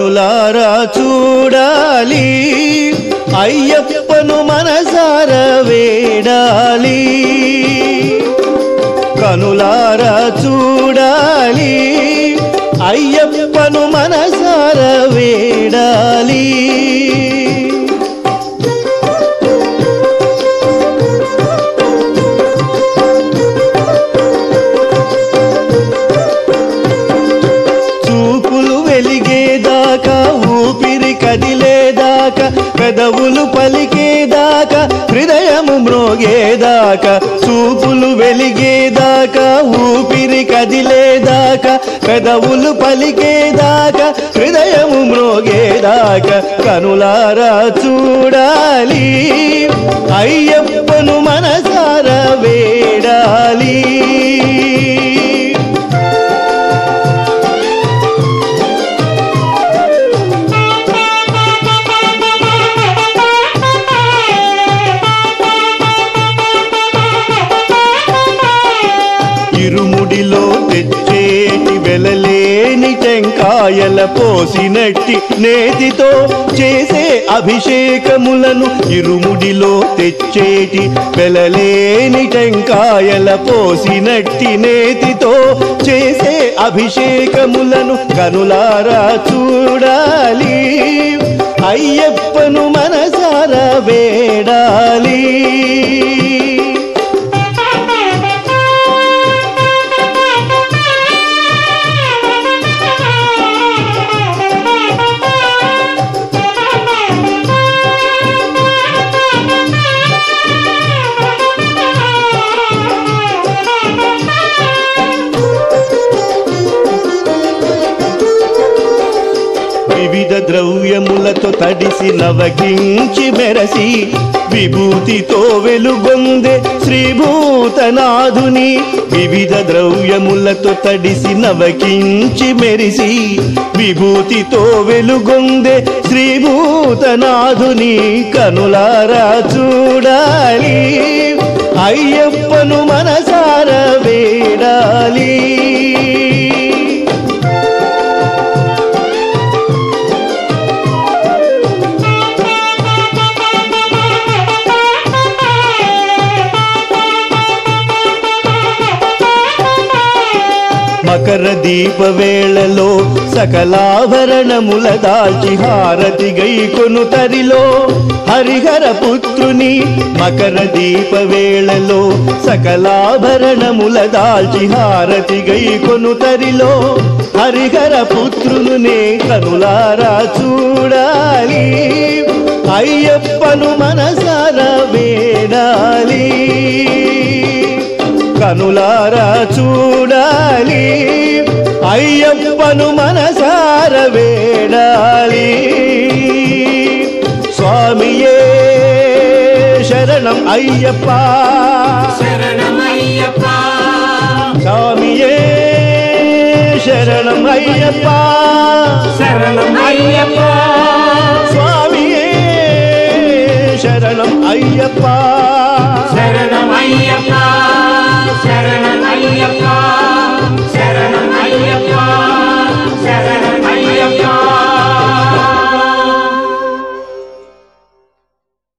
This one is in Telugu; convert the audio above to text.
కనులారా చూడాలి అయ్యప్పను మనసార వేడాలి కనులారా చూడాలి అయ్యప్పను మనసార వేడాలి చూపులు వెలిగేదాకా ఊపిరి కదిలేదాకా పెదవులు పలికేదాకా హృదయము మ్రోగేదాకా చూపులు వెలిగేదాకా ఊపిరి కదిలేదాకా పెదవులు పలికేదాకా హృదయము మ్రోగేదాకా కనులారా చూడాలి అయ్యప్పను మనసార వేడాలి ఇరుముడిలో తెచ్చేటి వెలలేని టెంకాయల పోసినట్టి నేతితో చేసే అభిషేకములను ఇరుముడిలో తెచ్చేటి వెలలేని టెంకాయల పోసినట్టి నేతితో చేసే అభిషేకములను కనులారా చూడాలి అయ్యప్పను మనసార వేడాలి వివిధ ద్రవ్యములతో తడిసి నవగించి మెరసి విభూతితో వెలుగొందే శ్రీభూతనాథుని వివిధ ద్రవ్యములతో తడిసి నవకించి మెరిసి విభూతితో వెలుగొందే శ్రీభూతనాథుని కనులారా చూడాలి అయ్యప్పను మనసార వేడాలి మకర దీప వేళలో సకలాభరణముల దాల్చి హారతి గై కొను తరిలో హరిహర పుత్రుని మకర దీప వేళలో సకలాభరణముల దాల్చి హారతి గై కొను తరిలో హరిహర పుత్రునునే కనులారా చూడాలి అయ్యప్పను మనసార వేడాలి కనులారా చూడాలి అయ్యప్పను మనసార వేడాలి స్వామియే శరణం అయ్యప్ప శరణమయ్యప్ప స్వామియే శరణం అయ్యప్ప శరణమయ్యప్ప స్వామియే శరణం అయ్యప్ప శరణమయ్యప్ప